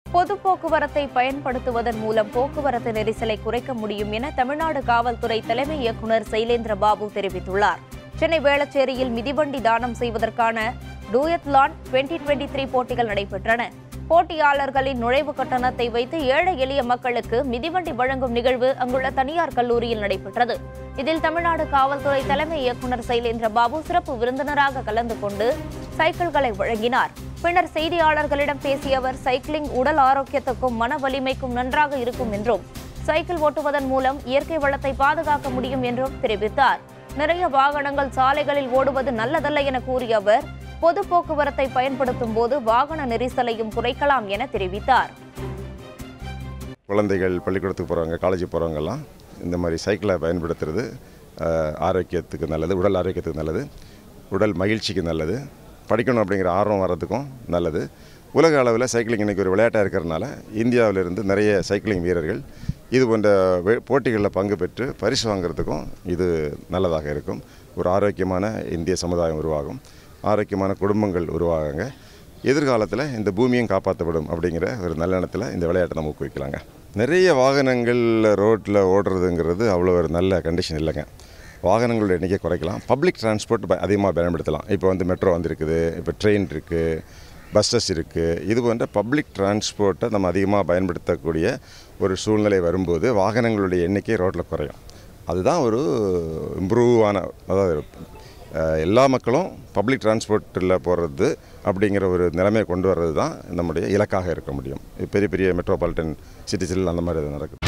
பொது போக்குவரத்தை பயன்படுத்துவதன் மூலம் போக்குவரத்து நெரிசலை குறைக்க முடியும் என தமிழ்நாடு காவல்துறை தலைமை இயக்குநர் சைலேந்திர பாபு தெரிவித்துள்ளார் சென்னை வேளச்சேரியில் மிதிவண்டி தானம் செய்வதற்கான டூயத்லான் டுவெண்டி டுவெண்டி த்ரீ போட்டிகள் நடைபெற்றன போட்டியாளர்களின் நுழைவு கட்டணத்தை வைத்து ஏழை எளிய மக்களுக்கு மிதிவண்டி வழங்கும் நிகழ்வு அங்குள்ள தனியார் கல்லூரியில் நடைபெற்றது இதில் தமிழ்நாடு காவல்துறை தலைமை இயக்குநர் சைலேந்திர பாபு சிறப்பு விருந்தினராக கலந்து கொண்டு சைக்கிள்களை வழங்கினார் பின்னர் செய்தியாளர்களிடம் பேசிய அவர் சைக்கிளிங் உடல் ஆரோக்கியத்துக்கும் மன வலிமைக்கும் நன்றாக இருக்கும் என்றும் சைக்கிள் ஓட்டுவதன் மூலம் இயற்கை வளத்தை பாதுகாக்க முடியும் என்றும் தெரிவித்தார் நிறைய வாகனங்கள் சாலைகளில் ஓடுவது நல்லதல்ல என கூறிய அவர் பொது போக்குவரத்தை பயன்படுத்தும் போது வாகன நெரிசலையும் குறைக்கலாம் என தெரிவித்தார் குழந்தைகள் பள்ளிக்கூடத்துக்கு போகிறவங்க காலேஜ் போகிறவங்கெல்லாம் இந்த மாதிரி சைக்கிளை பயன்படுத்துறது அஹ், ஆரோக்கியத்துக்கு நல்லது உடல் ஆரோக்கியத்துக்கு நல்லது உடல் மகிழ்ச்சிக்கு நல்லது படிக்கணும் அப்படிங்கிற ஆர்வம் வர்றதுக்கும் நல்லது உலக அளவில் சைக்கிளிங் இன்றைக்கி ஒரு விளையாட்டாக இருக்கிறதுனால இந்தியாவிலிருந்து நிறைய சைக்கிளிங் வீரர்கள் இது போன்ற வே- போட்டிகளில் பங்கு பெற்று பரிசு வாங்குறதுக்கும் இது நல்லதாக இருக்கும் ஒரு ஆரோக்கியமான இந்திய சமுதாயம் உருவாகும் ஆரோக்கியமான குடும்பங்கள் உருவாகுங்க எதிர்காலத்தில் இந்த பூமியும் காப்பாற்றப்படும் அப்படிங்கிற ஒரு நல்லெண்ணத்தில் இந்த விளையாட்டை நம்ம ஊக்குவிக்கலாங்க நிறைய வாகனங்கள் ரோட்டில் ஓடுறதுங்கிறது அவ்வளோ ஒரு நல்ல கண்டிஷன் இல்லைங்க வாகனங்களோட எண்ணிக்கை குறைக்கலாம் பப்ளிக் டிரான்ஸ்போர்ட் அதிகமாக பயன்படுத்தலாம் இப்போ வந்து மெட்ரோ வந்திருக்குது இப்போ ட்ரெயின் இருக்குது பஸ்ஸஸ் இருக்குது இது போன்ற பப்ளிக் டிரான்ஸ்போர்ட்டை நம்ம அதிகமாக பயன்படுத்தக்கூடிய ஒரு சூழ்நிலை வரும்போது வாகனங்களுடைய எண்ணிக்கை ரோட்டில் குறையும் அதுதான் ஒரு இம்ப்ரூவ் ஆன அதாவது அஹ், எல்லா மக்களும் பப்ளிக் டிரான்ஸ்போர்ட்டில் போகிறது அப்படிங்கிற ஒரு நிலைமையை கொண்டு வர்றது தான் நம்முடைய இலக்காக இருக்க முடியும் பெரிய பெரிய மெட்ரோபாலிட்டன் சிட்டிஸில் அந்த மாதிரி இது நடக்குது